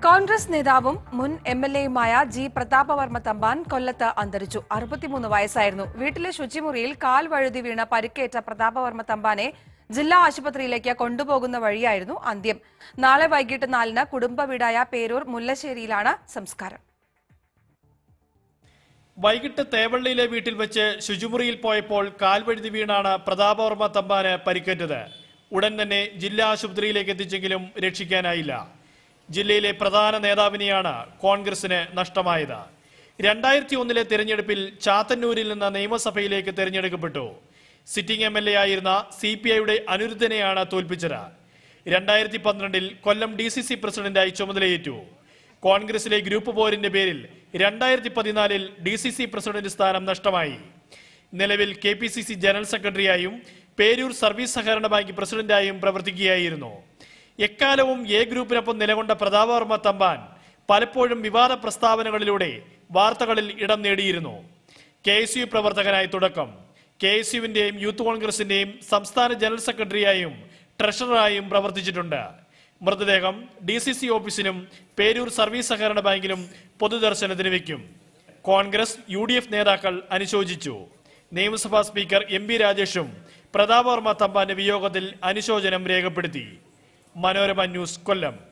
കോൺഗ്രസ് നേതാവും മുൻ M L എയുമായ ജി പ്രതാപവർമ്മ തമ്പാൻ കൊല്ലത്ത് അന്തരിച്ചു അറുപത്തിമൂന്ന് വയസ്സായിരുന്നു വീട്ടിലെ ശുചിമുറിയിൽ കാൽ വഴുതി വീണ പരിക്കേറ്റ പ്രതാപവർമ്മ തമ്പാനെ ജില്ലാ ആശുപത്രിയിലേക്ക് കൊണ്ടുപോകുന്ന വഴിയായിരുന്നു അന്ത്യം നാളെ വൈകിട്ട് നാലിന് കുടുംബ വീടായ പേരൂർ മുല്ലശ്ശേരിയിലാണ് സംസ്കാരം വൈകിട്ട് തേവള്ളിയിലെ വീട്ടിൽ വെച്ച് ശുചിമുറിയിൽ പോയപ്പോൾ കാൽവഴുതി വീണാണ് പ്രതാപവർമ്മ തമ്പാന് പരിക്കേറ്റത് ഉടൻ തന്നെ ജില്ലാ ആശുപത്രിയിലേക്ക് എത്തിച്ചെങ്കിലും രക്ഷിക്കാനായില്ല ജില്ലയിലെ പ്രധാന നേതാവിനെയാണ് കോൺഗ്രസിന് നഷ്ടമായത് രണ്ടായിരത്തി ഒന്നിലെ തെരഞ്ഞെടുപ്പിൽ ചാത്തന്നൂരിൽ നിന്ന് നിയമസഭയിലേക്ക് തെരഞ്ഞെടുക്കപ്പെട്ടു സിറ്റിംഗ് എം എൽ എ ആയിരുന്ന സി പി ഐയുടെ അനിരുദ്ധനെയാണ് തോൽപ്പിച്ചത് രണ്ടായിരത്തി പന്ത്രണ്ടിൽ കൊല്ലം ഡി സി സി പ്രസിഡന്റായി ചുമതലയേറ്റു കോൺഗ്രസിലെ ഗ്രൂപ്പ് പോരിന്റെ പേരിൽ രണ്ടായിരത്തി പതിനാലിൽ ഡി സി സി പ്രസിഡന്റ് സ്ഥാനം നഷ്ടമായി നിലവിൽ K P C C general സെക്രട്ടറിയായും പേരൂർ സർവീസ് സഹകരണ ബാങ്ക് പ്രസിഡന്റായും പ്രവർത്തിക്കുകയായിരുന്നു എക്കാലവും എ ഗ്രൂപ്പിനൊപ്പം നിലകൊണ്ട പ്രതാപവർമ്മ തമ്പാൻ പലപ്പോഴും വിവാദ പ്രസ്താവനകളിലൂടെ വാർത്തകളിൽ ഇടം നേടിയിരുന്നു കെ എസ് യു പ്രവർത്തകനായി തുടക്കം കെ എസ് യുവിന്റെയും യൂത്ത് കോൺഗ്രസിന്റെയും സംസ്ഥാന ജനറൽ സെക്രട്ടറിയായും ട്രഷററായും പ്രവർത്തിച്ചിട്ടുണ്ട് മൃതദേഹം ഡി സി സി ഓഫീസിലും പേരൂർ സർവീസ് സഹകരണ ബാങ്കിലും പൊതുദർശനത്തിന് വെക്കും കോൺഗ്രസ് യു ഡി എഫ് നേതാക്കൾ അനുശോചിച്ചു നിയമസഭാ സ്പീക്കർ എം പി രാജേഷും പ്രതാപവർമ്മ തമ്പാന്റെ വിയോഗത്തിൽ അനുശോചനം രേഖപ്പെടുത്തി മനോരമ ന്യൂസ് കൊല്ലം